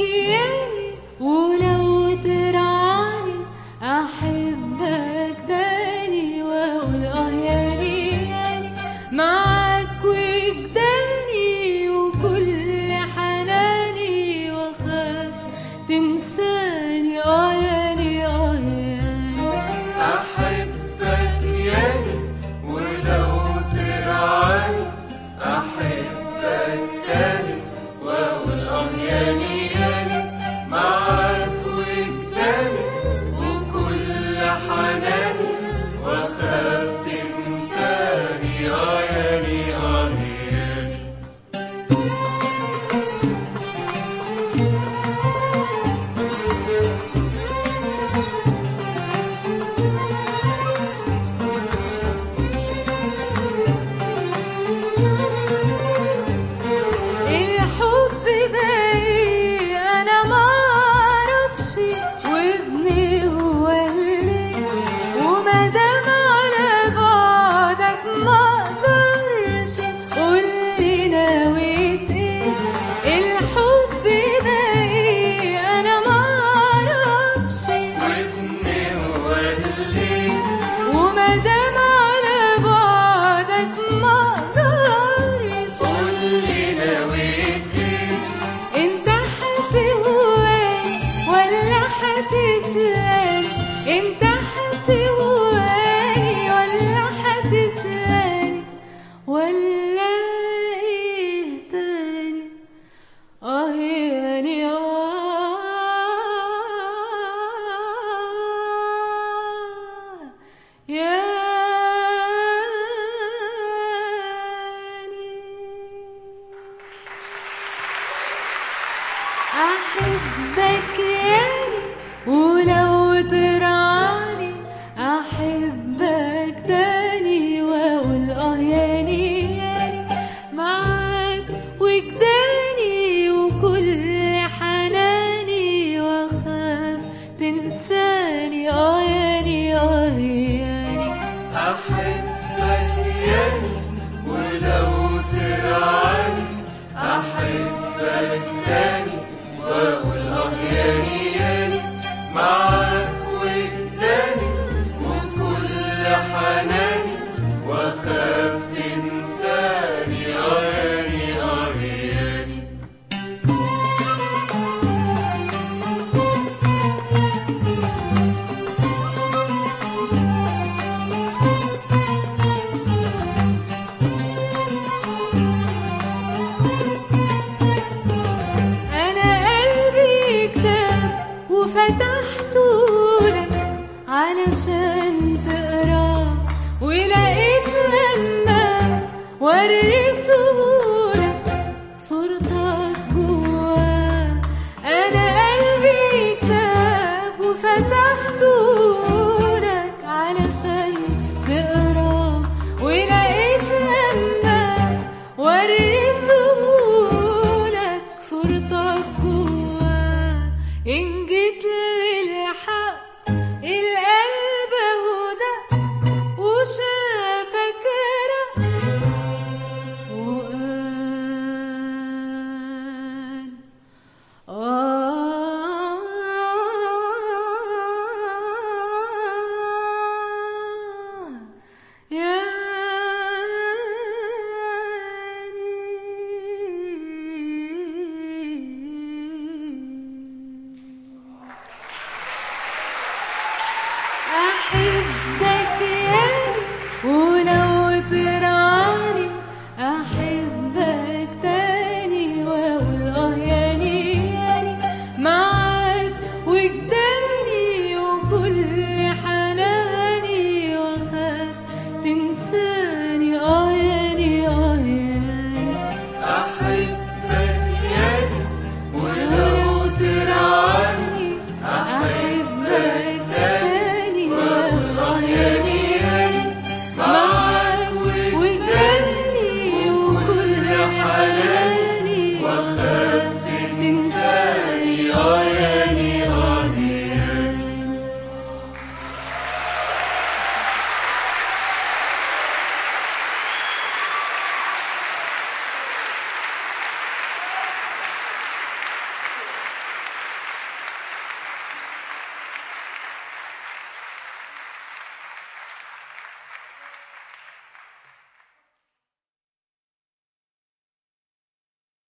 ياني ولو ترعاني أحبك تاني وأقول آه ياني ياني معاك وجداني وكل حناني وأخاف تنساني آه ياني آه ياني أحبك ياني ولو ترعاني أحبك تاني وأقول آه ياني ياني معاك وجداني وكل حناني وأخاف تنساني آه ياني آه ياني الحب ده ايه انا ما اعرفش وابني هو اللي وما دام على بعدك ما اقدرش قول لي نويت ايه الحب ده ايه انا ما اعرفش وابني هو اللي وما دام على بعدك ما اقدرش قول لي نويت إيه انت هتهواني ولا هتسلاني انت هتهواني ولا هتسلاني ولا ايه تاني اه يعني اه يعني أحبك ياني ولو ترعاني أحبك تاني وأقول آه ياني ياني معاك وجداني وكل حناني وأخاف تنساني آه ياني آه ياني أحبك ياني ولو ترعاني أحبك تاني وأقول آه ياني ياني معاك وجداني وكل حناني وأخاف تنساني آه ياني آه ياني أنا قلبي كتاب وفتحته لك علشان تقراه ولقيت لما وريته لك صورتك جواه أنا قلبي كتاب وفتحته لك علشان تقراه ولقيت لما وريته لك صورتك جواه إن جيت